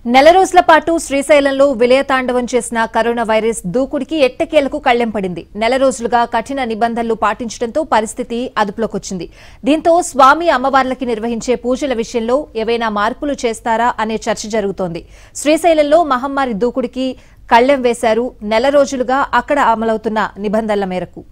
నెల రోజుల పాటు శ్రీశైలంలో విలయతాండవం చేసిన కరోనా వైరస్ దూకుడికి ఎట్టకేలకు కళ్లెం పడింది నెల రోజులుగా కఠిన నిబంధనలు పాటించడంతో పరిస్థితి అదుపులోకొచ్చింది దీంతో స్వామి అమ్మవార్లకి నిర్వహించే పూజల విషయంలో ఏవైనా మార్పులు చేస్తారా అనే చర్చ జరుగుతోంది శ్రీశైలంలో మహమ్మారి దూకుడికి కళ్లెం వేశారు నెల రోజులుగా అక్కడ అమలవుతున్న నిబంధనల మేరకు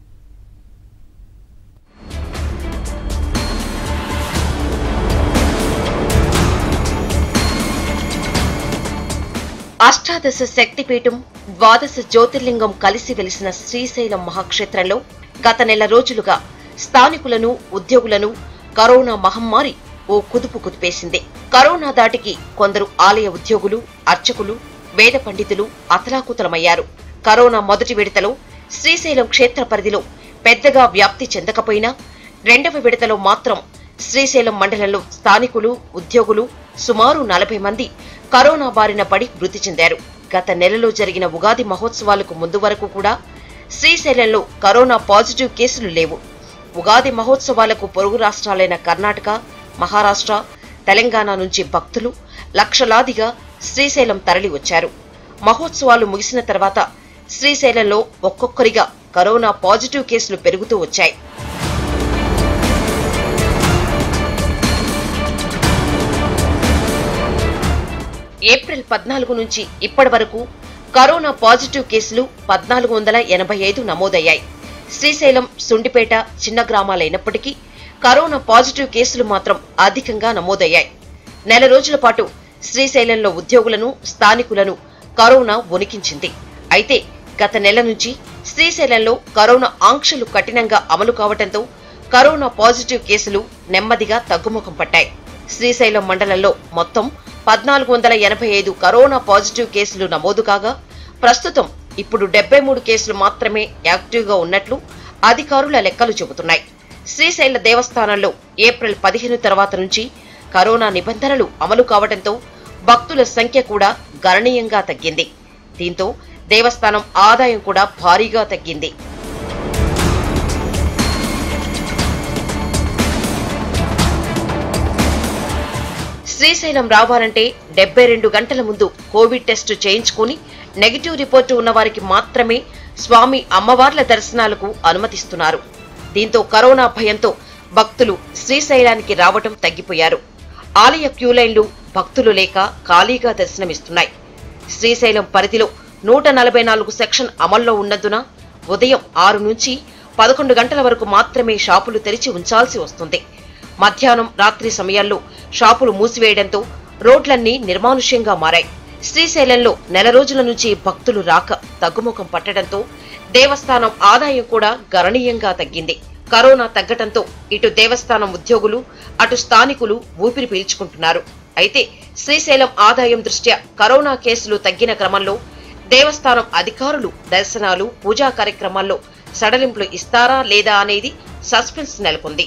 అష్టాదశ శక్తిపీఠం ద్వాదశ జ్యోతిర్లింగం కలిసి వెలిసిన శ్రీశైలం మహాక్షేత్రంలో గత నెల రోజులుగా స్థానికులను ఉద్యోగులను కరోనా మహమ్మారి ఓ కుదుపు కుదిపేసింది కరోనా దాటికి కొందరు ఆలయ ఉద్యోగులు అర్చకులు వేద పండితులు అతలాకుతలమయ్యారు కరోనా మొదటి విడతలో శ్రీశైలం క్షేత్ర పరిధిలో పెద్దగా వ్యాప్తి చెందకపోయినా రెండవ విడతలో మాత్రం శ్రీశైలం మండలంలో స్థానికులు ఉద్యోగులు సుమారు నలభై మంది కరోనా బారిన పడి మృతి చెందారు గత నెలలో జరిగిన ఉగాది మహోత్సవాలకు ముందు వరకు కూడా శ్రీశైలంలో కరోనా పాజిటివ్ కేసులు లేవు ఉగాది మహోత్సవాలకు పొరుగు రాష్ట్రాలైన కర్ణాటక మహారాష్ట్ర తెలంగాణ నుంచి భక్తులు లక్షలాదిగా శ్రీశైలం తరలి వచ్చారు మహోత్సవాలు ముగిసిన తర్వాత శ్రీశైలంలో ఒక్కొక్కరిగా కరోనా పాజిటివ్ కేసులు పెరుగుతూ వచ్చాయి ఏప్రిల్ పద్నాలుగు నుంచి ఇప్పటి వరకు కరోనా పాజిటివ్ కేసులు పద్నాలుగు వందల ఎనభై ఐదు నమోదయ్యాయి శ్రీశైలం సుండిపేట చిన్న గ్రామాలైనప్పటికీ కరోనా పాజిటివ్ కేసులు మాత్రం అధికంగా నమోదయ్యాయి నెల రోజుల పాటు శ్రీశైలంలో ఉద్యోగులను స్థానికులను కరోనా వణికించింది అయితే గత నెల నుంచి శ్రీశైలంలో కరోనా ఆంక్షలు కఠినంగా అమలు కావడంతో కరోనా పాజిటివ్ కేసులు నెమ్మదిగా తగ్గుముఖం పట్టాయి శ్రీశైలం మండలంలో మొత్తం పద్నాలుగు వందల ఎనభై ఐదు కరోనా పాజిటివ్ కేసులు నమోదు కాగా ప్రస్తుతం ఇప్పుడు డెబ్బై మూడు కేసులు మాత్రమే యాక్టివ్గా ఉన్నట్లు అధికారుల లెక్కలు చెబుతున్నాయి శ్రీశైల దేవస్థానంలో ఏప్రిల్ పదిహేను తర్వాత నుంచి కరోనా నిబంధనలు అమలు కావడంతో భక్తుల సంఖ్య కూడా గణనీయంగా తగ్గింది దీంతో దేవస్థానం ఆదాయం కూడా భారీగా తగ్గింది శ్రీశైలం రావాలంటే డెబ్బై రెండు గంటల ముందు కోవిడ్ టెస్టు చేయించుకుని నెగిటివ్ రిపోర్టు ఉన్న వారికి మాత్రమే స్వామి అమ్మవార్ల దర్శనాలకు అనుమతిస్తున్నారు దీంతో కరోనా భయంతో భక్తులు శ్రీశైలానికి రావటం తగ్గిపోయారు ఆలయ క్యూలైన్లు భక్తులు లేక ఖాళీగా దర్శనమిస్తున్నాయి శ్రీశైలం పరిధిలో నూట నలభై నాలుగు సెక్షన్ అమల్లో ఉన్నందున ఉదయం ఆరు నుంచి పదకొండు గంటల వరకు మాత్రమే షాపులు తెరిచి ఉంచాల్సి వస్తుంది మధ్యాహ్నం రాత్రి సమయాల్లో షాపులు మూసివేయడంతో రోడ్లన్నీ నిర్మానుష్యంగా మారాయి శ్రీశైలంలో నెల రోజుల నుంచి భక్తులు రాక తగ్గుముఖం పట్టడంతో దేవస్థానం ఆదాయం కూడా గణనీయంగా తగ్గింది కరోనా తగ్గటంతో ఇటు దేవస్థానం ఉద్యోగులు అటు స్థానికులు ఊపిరి పీల్చుకుంటున్నారు అయితే శ్రీశైలం ఆదాయం దృష్ట్యా కరోనా కేసులు తగ్గిన క్రమంలో దేవస్థానం అధికారులు దర్శనాలు పూజా కార్యక్రమాల్లో సడలింపులు ఇస్తారా లేదా అనేది సస్పెన్స్ నెలకొంది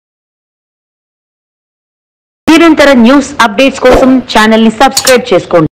నిరంతర న్యూస్ అప్డేట్స్ కోసం ఛానల్ ని సబ్స్క్రైబ్ చేసుకోండి